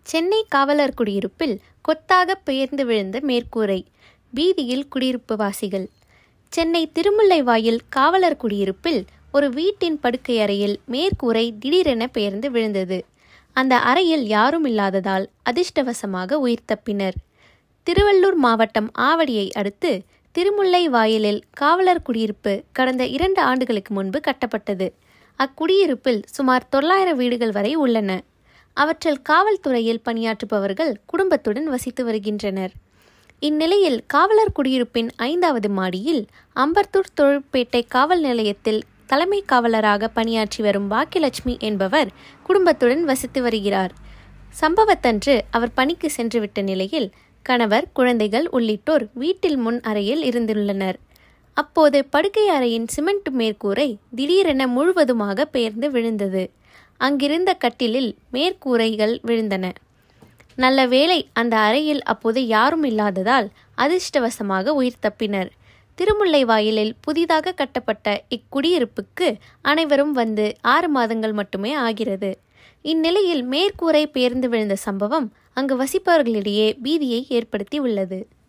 சென்னை காவலர் குடியிருப்பில் கொத்தாக பெயர்ந்து விழுந்த மேற்கூரை பீதியில் குடியிருப்பு வாசிகள் சென்னை திருமுல்லைவாயில் காவலர் குடியிருப்பில் ஒரு வீட்டின் படுக்கை அறையில் மேற்கூரை திடீரென பெயர்ந்து விழுந்தது அந்த அறையில் யாரும் இல்லாததால் அதிர்ஷ்டவசமாக உயிர் தப்பினர் திருவள்ளூர் மாவட்டம் ஆவடியை அடுத்து திருமுல்லை வாயிலில் காவலர் குடியிருப்பு கடந்த இரண்டு ஆண்டுகளுக்கு முன்பு கட்டப்பட்டது அக்குடியிருப்பில் சுமார் தொள்ளாயிரம் வீடுகள் வரை உள்ளன அவற்றில் காவல்துறையில் பணியாற்றுபவர்கள் குடும்பத்துடன் வசித்து வருகின்றனர் இந்நிலையில் காவலர் குடியிருப்பின் ஐந்தாவது மாடியில் அம்பர்தூர் தொழிற்பேட்டை காவல் நிலையத்தில் தலைமை காவலராக பணியாற்றி வரும் பாக்கியலட்சுமி என்பவர் குடும்பத்துடன் வசித்து வருகிறார் சம்பவத்தன்று அவர் பணிக்கு சென்றுவிட்ட நிலையில் கணவர் குழந்தைகள் உள்ளிட்டோர் வீட்டில் முன் அறையில் இருந்துள்ளனர் அப்போது படுக்கை அறையின் சிமெண்ட் மேற்கூரை திடீரென முழுவதுமாக பெயர்ந்து விழுந்தது அங்கிருந்த கட்டிலில் மேற்கூரைகள் விழுந்தன நல்ல வேளை அந்த அறையில் அப்போது யாரும் இல்லாததால் அதிர்ஷ்டவசமாக உயிர் தப்பினர் திருமுல்லை வாயிலில் புதிதாக கட்டப்பட்ட இக்குடியிருப்புக்கு அனைவரும் வந்து ஆறு மாதங்கள் மட்டுமே ஆகிறது இந்நிலையில் மேற்கூரை பெயர்ந்து விழுந்த சம்பவம் அங்கு வசிப்பவர்களிடையே பீதியை ஏற்படுத்தி உள்ளது